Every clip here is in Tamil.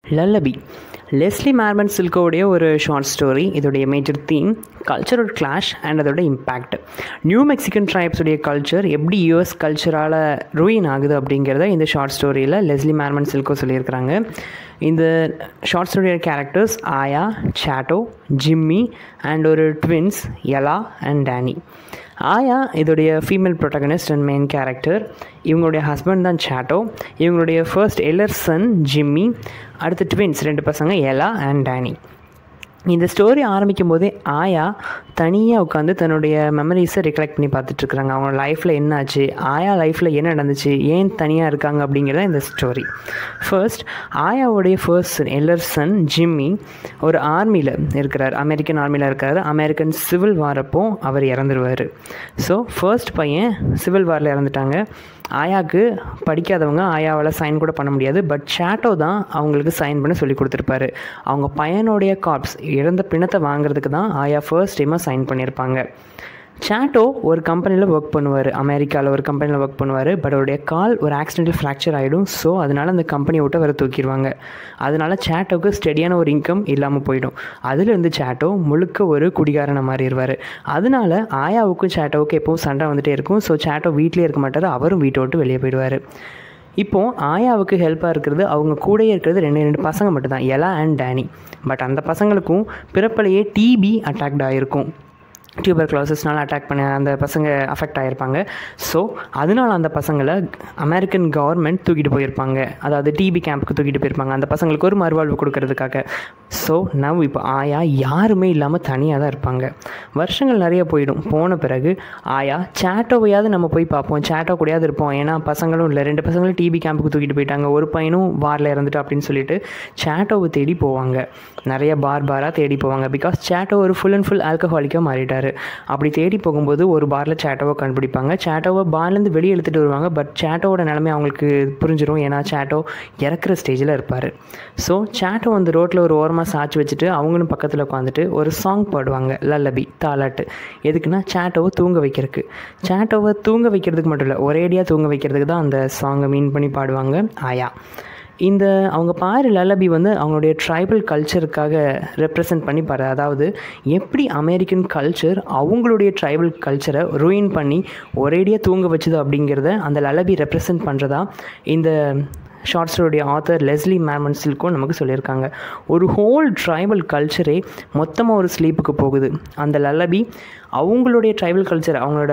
லல்லபி லெஸ்லி மேர்மன் சில்கோவுடைய ஒரு ஷார்ட் ஸ்டோரி இதோடைய major theme cultural clash and அதோட இம்பேக்ட் நியூ மெக்சிகன் ட்ரைப்ஸுடைய கல்ச்சர் எப்படி யூஎஸ் கல்ச்சரால் ரூயின் ஆகுது அப்படிங்கிறத இந்த ஷார்ட் ஸ்டோரியில் லெஸ்லி மேர்மன் சில்கோ சொல்லியிருக்கிறாங்க இந்த ஷார்ட் ஸ்டோரியோட characters Ayah Chato Jimmy and ஒரு twins Ella and Danny Ayah இதோடைய female protagonist and main character இவங்களுடைய ஹஸ்பண்ட் தான் சாட்டோ இவங்களுடைய ஃபர்ஸ்ட் எல்லர் சன் ஜிம்மி அடுத்து ட்வின்ஸ் ரெண்டு பசங்க எலா அண்ட் டேனி இந்த ஸ்டோரி ஆரம்பிக்கும் போதே ஆயா தனியாக உட்காந்து தன்னுடைய மெமரிஸை ரிகலெக்ட் பண்ணி பார்த்துட்ருக்குறாங்க அவங்க லைஃப்பில் என்னாச்சு ஆயா லைஃப்பில் என்ன நடந்துச்சு ஏன் தனியாக இருக்காங்க அப்படிங்கிறத இந்த ஸ்டோரி ஃபர்ஸ்ட் ஆயாவுடைய ஃபர்ஸ்ட் எல்லர் சன் ஜிம்மி ஒரு ஆர்மியில் இருக்கிறார் அமெரிக்கன் ஆர்மியில் இருக்கார் அமெரிக்கன் சிவில் வாரப்போ அவர் இறந்துருவார் ஸோ ஃபர்ஸ்ட் பையன் சிவில் வாரில் இறந்துட்டாங்க ஆயாவுக்கு படிக்காதவங்க ஆயாவால் சைன் கூட பண்ண முடியாது பட் சேட்டோ தான் அவங்களுக்கு சைன் பண்ண சொல்லி கொடுத்துருப்பாரு அவங்க பையனுடைய கார்ப்ஸ் இறந்த பிணத்தை வாங்குறதுக்கு தான் ஆயா ஃபர்ஸ்ட் டைமாக சைன் பண்ணியிருப்பாங்க சாட்டோ ஒரு கம்பெனியில் ஒர்க் பண்ணுவார் அமெரிக்காவில் ஒரு கம்பெனியில் ஒர்க் பண்ணுவார் பட் அவருடைய கால் ஒரு ஆக்சிடென்டல் ஃப்ராக்சர் ஆகிடும் ஸோ அதனால் அந்த கம்பெனியை விட்டு வர தூக்கிடுவாங்க அதனால் சேட்டோவுக்கு ஸ்டெடியான ஒரு இன்கம் இல்லாமல் போயிடும் அதுலேருந்து சேட்டோ முழுக்க ஒரு குடிகாரனை மாறிடுவார் அதனால ஆயாவுக்கும் சேட்டோவுக்கும் எப்பவும் சண்டை வந்துகிட்டே இருக்கும் ஸோ சேட்டோ வீட்டிலே இருக்க மாட்டார் அவரும் வீட்டை விட்டு வெளியே போயிடுவார் இப்போது ஆயாவுக்கு ஹெல்ப்பாக இருக்கிறது அவங்க கூடயே இருக்கிறது ரெண்டு ரெண்டு பசங்க மட்டும்தான் எலா அண்ட் டேனி பட் அந்த பசங்களுக்கும் பிறப்பிலேயே டிபி அட்டாக்ட் ஆகிருக்கும் டியூபர் கிளாசஸ்னால அட்டாக் பண்ண அந்த பசங்க அஃபெக்ட் ஆகிருப்பாங்க ஸோ அதனால அந்த பசங்களை அமெரிக்கன் கவர்மெண்ட் தூக்கிட்டு போயிருப்பாங்க அதாவது டிபி கேம்புக்கு தூக்கிட்டு போயிருப்பாங்க அந்த பசங்களுக்கு ஒரு மறுவாழ்வு கொடுக்கறதுக்காக ஸோ நவ் இப்போ ஆயா யாருமே இல்லாமல் தனியாக தான் இருப்பாங்க வருஷங்கள் நிறைய போயிடும் போன பிறகு ஆயா சேட்டோவையாவது நம்ம போய் பார்ப்போம் சேட்டோ கூடயாவது இருப்போம் ஏன்னா பசங்களும் இல்லை ரெண்டு பசங்களும் டிபி கேம்புக்கு தூக்கிட்டு போயிட்டாங்க ஒரு பையனும் பாரில் இறந்துட்டு அப்படின்னு சொல்லிட்டு சேட்டோவை தேடி போவாங்க நிறைய பார் பாராக தேடி போவாங்க பிகாஸ் சேட்டோ ஒரு ஃபுல் அண்ட் ஃபுல் ஆல்கஹாலிக்காக மாறிட்டார் அப்படி தேடி போகும்போது ஒரு பாரில் சேட்டோவை கண்டுபிடிப்பாங்க சேட்டோவை பார்லேருந்து வெளியே எடுத்துகிட்டு வருவாங்க பட் சேட்டோவோட நிலைமை அவங்களுக்கு புரிஞ்சிடும் ஏன்னா சேட்டோ இறக்குற ஸ்டேஜில் இருப்பார் ஸோ சேட்டோ அந்த ரோட்டில் ஒரு ஓரமாக சாய்ச்சி வச்சுட்டு அவங்களும் பக்கத்தில் உட்காந்துட்டு ஒரு சாங் பாடுவாங்க லல்லபி தாலாட்டு எதுக்குன்னா சேட்டோவை தூங்க வைக்கிறதுக்கு சேட்டோவை தூங்க வைக்கிறதுக்கு மட்டும் இல்லை ஒரேடியாக தூங்க வைக்கிறதுக்கு தான் அந்த சாங்கை மீன் பண்ணி பாடுவாங்க ஆயா இந்த அவங்க பாரு லல்லபி வந்து அவங்களுடைய ட்ரைபல் கல்ச்சருக்காக ரெப்ரசன்ட் பண்ணி பாரு அதாவது எப்படி அமெரிக்கன் கல்ச்சர் அவங்களுடைய ட்ரைபல் கல்ச்சரை ரூயின் பண்ணி ஒரேடியாக தூங்க வச்சுது அப்படிங்கிறத அந்த லல்லபி ரெப்ரசன்ட் பண்ணுறதா இந்த ஷார்ட் ஸ்டோரியுடைய ஆத்தர் லெஸ்லி மேர்மன் சில்கோ நமக்கு சொல்லியிருக்காங்க ஒரு ஹோல் ட்ரைபல் கல்ச்சரே மொத்தமாக ஒரு ஸ்லீப்புக்கு போகுது அந்த லல்லபி அவங்களுடைய ட்ரைபல் கல்ச்சர் அவங்களோட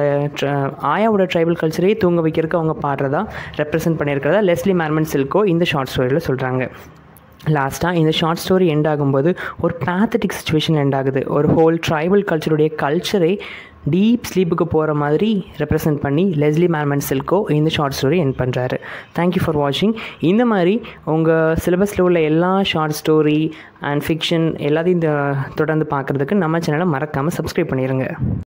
ஆயாவோட ட்ரைபல் கல்ச்சரே தூங்க வைக்கிறதுக்கு அவங்க பாடுறதா ரெப்ரசென்ட் பண்ணியிருக்கிறதா லெஸ்லி மேர்மன் சில்கோ இந்த ஷார்ட் ஸ்டோரியில் சொல்கிறாங்க லாஸ்ட்டாக இந்த ஷார்ட் ஸ்டோரி எண்ட் ஆகும்போது ஒரு பேத்தட்டிக் சுச்சுவேஷன் எண்ட் ஆகுது ஒரு ஹோல் ட்ரைபல் கல்ச்சருடைய கல்ச்சரை டீப் ஸ்லீப்புக்கு போகிற மாதிரி ரெப்ரசென்ட் பண்ணி லெஸ்லி மேர்மன் சில்கோ இந்த ஷார்ட் ஸ்டோரி என் பண்ணுறாரு தேங்க்யூ ஃபார் வாட்சிங் இந்த மாதிரி உங்கள் சிலபஸில் உள்ள எல்லா ஷார்ட் ஸ்டோரி அண்ட் ஃபிக்ஷன் எல்லாத்தையும் தொடர்ந்து பார்க்குறதுக்கு நம்ம சேனலை மறக்காமல் சப்ஸ்கிரைப் பண்ணிடுங்க